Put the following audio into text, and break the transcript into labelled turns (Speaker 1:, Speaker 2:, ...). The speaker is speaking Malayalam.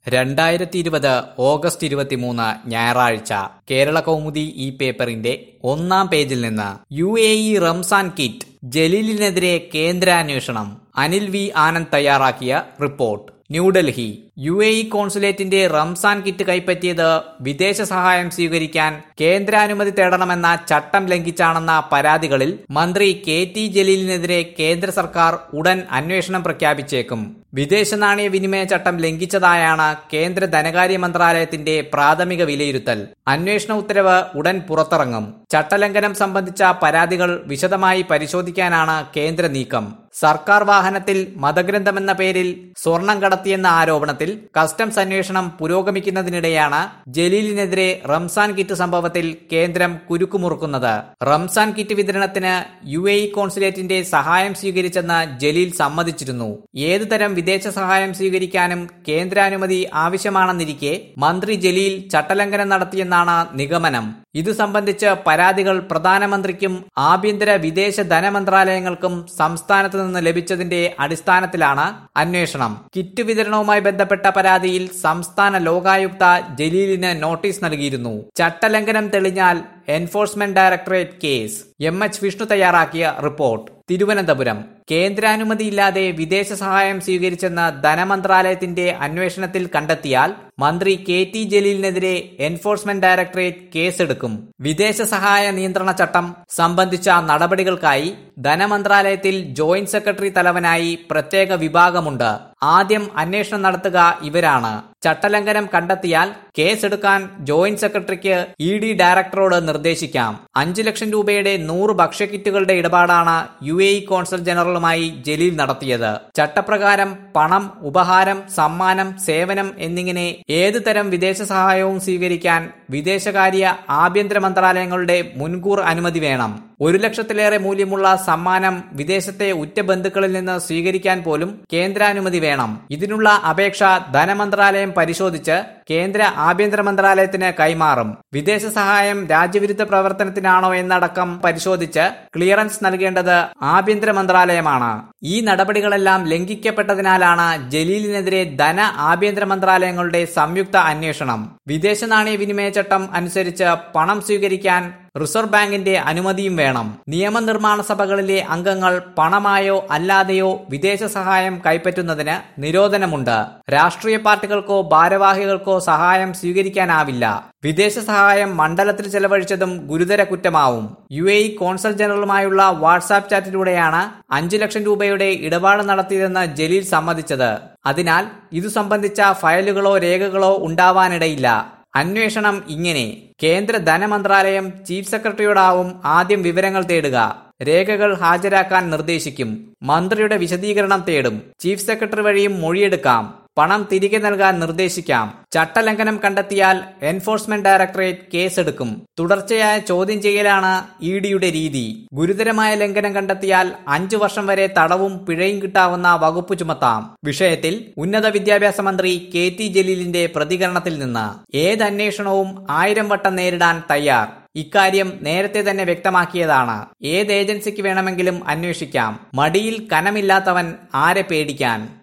Speaker 1: രണ്ടായിരത്തി ഇരുപത് ഓഗസ്റ്റ് ഇരുപത്തിമൂന്ന് ഞായറാഴ്ച കേരള കൗമുദി ഈ പേപ്പറിന്റെ ഒന്നാം പേജിൽ നിന്ന് U A E Ramzan kit ജലീലിനെതിരെ കേന്ദ്രാന്വേഷണം അനിൽ വി ആനന്ദ് തയ്യാറാക്കിയ report New Delhi U A E കോൺസുലേറ്റിന്റെ റംസാൻ കിറ്റ് കൈപ്പറ്റിയത് വിദേശ സഹായം സ്വീകരിക്കാൻ കേന്ദ്രാനുമതി തേടണമെന്ന ചട്ടം ലംഘിച്ചാണെന്ന പരാതികളിൽ മന്ത്രി കെ ടി ജലീലിനെതിരെ കേന്ദ്ര സർക്കാർ ഉടൻ അന്വേഷണം പ്രഖ്യാപിച്ചേക്കും വിദേശ നാണയ വിനിമയ ചട്ടം ലംഘിച്ചതായാണ് കേന്ദ്ര ധനകാര്യ മന്ത്രാലയത്തിന്റെ പ്രാഥമിക വിലയിരുത്തൽ അന്വേഷണ ഉത്തരവ് ഉടൻ പുറത്തിറങ്ങും ചട്ടലംഘനം സംബന്ധിച്ച പരാതികൾ വിശദമായി പരിശോധിക്കാനാണ് കേന്ദ്ര നീക്കം സർക്കാർ വാഹനത്തിൽ മതഗ്രന്ഥമെന്ന പേരിൽ സ്വർണം കടത്തിയെന്ന ആരോപണത്തിൽ കസ്റ്റംസ് അന്വേഷണം പുരോഗമിക്കുന്നതിനിടെയാണ് ജലീലിനെതിരെ റംസാൻ കിറ്റ് സംഭവത്തിൽ കേന്ദ്രം കുരുക്കുമുറുക്കുന്നത് റംസാൻ കിറ്റ് വിതരണത്തിന് യു എ ഇ കോൺസുലേറ്റിന്റെ സഹായം സ്വീകരിച്ചെന്ന് ജലീൽ സമ്മതിച്ചിരുന്നു ഏതുതരം വിദേശ സഹായം സ്വീകരിക്കാനും കേന്ദ്രാനുമതി ആവശ്യമാണെന്നിരിക്കെ മന്ത്രി ജലീൽ ചട്ടലംഘനം നടത്തിയെന്നാണ് നിഗമനം ഇതു സംബന്ധിച്ച് പരാതികൾ പ്രധാനമന്ത്രിക്കും ആഭ്യന്തര വിദേശ ധനമന്ത്രാലയങ്ങൾക്കും സംസ്ഥാനത്ത് നിന്ന് ലഭിച്ചതിന്റെ അടിസ്ഥാനത്തിലാണ് അന്വേഷണം കിറ്റ് വിതരണവുമായി ബന്ധപ്പെട്ട പരാതിയിൽ സംസ്ഥാന ലോകായുക്ത ജലീലിന് നോട്ടീസ് നൽകിയിരുന്നു ചട്ടലംഘനം തെളിഞ്ഞാൽ enforcement directorate case M H Vishnu തയ്യാറാക്കിയ റിപ്പോർട്ട് തിരുവനന്തപുരം കേന്ദ്രാനുമതിയില്ലാതെ വിദേശ സഹായം സ്വീകരിച്ചെന്ന് ധനമന്ത്രാലയത്തിന്റെ അന്വേഷണത്തിൽ കണ്ടെത്തിയാൽ മന്ത്രി കെ ടി ജലീലിനെതിരെ എൻഫോഴ്സ്മെന്റ് ഡയറക്ടറേറ്റ് കേസെടുക്കും വിദേശ സഹായ നിയന്ത്രണ ചട്ടം സംബന്ധിച്ച നടപടികൾക്കായി ധനമന്ത്രാലയത്തിൽ ജോയിന്റ് സെക്രട്ടറി തലവനായി പ്രത്യേക വിഭാഗമുണ്ട് ആദ്യം അന്വേഷണം നടത്തുക ഇവരാണ് ചട്ടലംഘനം കണ്ടെത്തിയാൽ കേസെടുക്കാൻ ജോയിന്റ് സെക്രട്ടറിക്ക് ഇ ഡി ഡയറക്ടറോട് നിർദ്ദേശിക്കാം അഞ്ചു ലക്ഷം രൂപയുടെ നൂറ് ഭക്ഷ്യക്കിറ്റുകളുടെ ഇടപാടാണ് യു എ ഇ കോൺസൽ ജനറലുമായി ജലീൽ നടത്തിയത് ചട്ടപ്രകാരം പണം ഉപഹാരം സമ്മാനം സേവനം എന്നിങ്ങനെ ഏതു തരം വിദേശ സഹായവും സ്വീകരിക്കാൻ വിദേശകാര്യ ആഭ്യന്തര മന്ത്രാലയങ്ങളുടെ മുൻകൂർ അനുമതി വേണം ഒരു ലക്ഷത്തിലേറെ മൂല്യമുള്ള സമ്മാനം വിദേശത്തെ ഉറ്റ ബന്ധുക്കളിൽ നിന്ന് സ്വീകരിക്കാൻ പോലും കേന്ദ്രാനുമതി വേണം ഇതിനുള്ള അപേക്ഷ ധനമന്ത്രാലയം പരിശോധിച്ച് കേന്ദ്ര ആഭ്യന്തര മന്ത്രാലയത്തിന് കൈമാറും വിദേശ സഹായം രാജ്യവിരുദ്ധ പ്രവർത്തനത്തിനാണോ എന്നടക്കം പരിശോധിച്ച് ക്ലിയറൻസ് നൽകേണ്ടത് ആഭ്യന്തര മന്ത്രാലയമാണ് ഈ നടപടികളെല്ലാം ലംഘിക്കപ്പെട്ടതിനാലാണ് ജലീലിനെതിരെ ധന ആഭ്യന്തര മന്ത്രാലയങ്ങളുടെ സംയുക്ത അന്വേഷണം വിദേശ നാണയ വിനിമയ ചട്ടം അനുസരിച്ച് പണം സ്വീകരിക്കാൻ റിസർവ് ബാങ്കിന്റെ അനുമതിയും വേണം നിയമനിർമ്മാണ സഭകളിലെ അംഗങ്ങൾ പണമായോ അല്ലാതെയോ വിദേശ സഹായം കൈപ്പറ്റുന്നതിന് നിരോധനമുണ്ട് രാഷ്ട്രീയ പാർട്ടികൾക്കോ ഭാരവാഹികൾക്കോ സഹായം സ്വീകരിക്കാനാവില്ല വിദേശ സഹായം മണ്ഡലത്തിൽ ചെലവഴിച്ചതും ഗുരുതര കുറ്റമാവും യു എ ഇ കോൺസൽ ജനറലുമായുള്ള വാട്സാപ്പ് ചാറ്റിലൂടെയാണ് അഞ്ചു ലക്ഷം രൂപയുടെ ഇടപാട് നടത്തിയതെന്ന് ജലീൽ സമ്മതിച്ചത് അതിനാൽ ഇതു സംബന്ധിച്ച ഫയലുകളോ രേഖകളോ ഉണ്ടാവാനിടയില്ല അന്വേഷണം ഇങ്ങനെ കേന്ദ്ര ധനമന്ത്രാലയം ചീഫ് സെക്രട്ടറിയോടാവും ആദ്യം വിവരങ്ങൾ തേടുക രേഖകൾ ഹാജരാക്കാൻ നിർദ്ദേശിക്കും മന്ത്രിയുടെ വിശദീകരണം തേടും ചീഫ് സെക്രട്ടറി വഴിയും മൊഴിയെടുക്കാം പണം തിരികെ നൽകാൻ നിർദ്ദേശിക്കാം ചട്ടലംഘനം കണ്ടെത്തിയാൽ എൻഫോഴ്സ്മെന്റ് ഡയറക്ടറേറ്റ് കേസെടുക്കും തുടർച്ചയായ ചോദ്യം ചെയ്യലാണ് ഇ ഡിയുടെ രീതി ഗുരുതരമായ ലംഘനം കണ്ടെത്തിയാൽ അഞ്ചു വർഷം വരെ തടവും പിഴയും കിട്ടാവുന്ന വകുപ്പ് ചുമത്താം വിഷയത്തിൽ ഉന്നത വിദ്യാഭ്യാസ മന്ത്രി കെ ടി ജലീലിന്റെ പ്രതികരണത്തിൽ നിന്ന് ഏത് അന്വേഷണവും ആയിരം വട്ടം നേരിടാൻ തയ്യാർ ഇക്കാര്യം നേരത്തെ തന്നെ വ്യക്തമാക്കിയതാണ് ഏത് ഏജൻസിക്ക് വേണമെങ്കിലും അന്വേഷിക്കാം മടിയിൽ കനമില്ലാത്തവൻ ആരെ പേടിക്കാൻ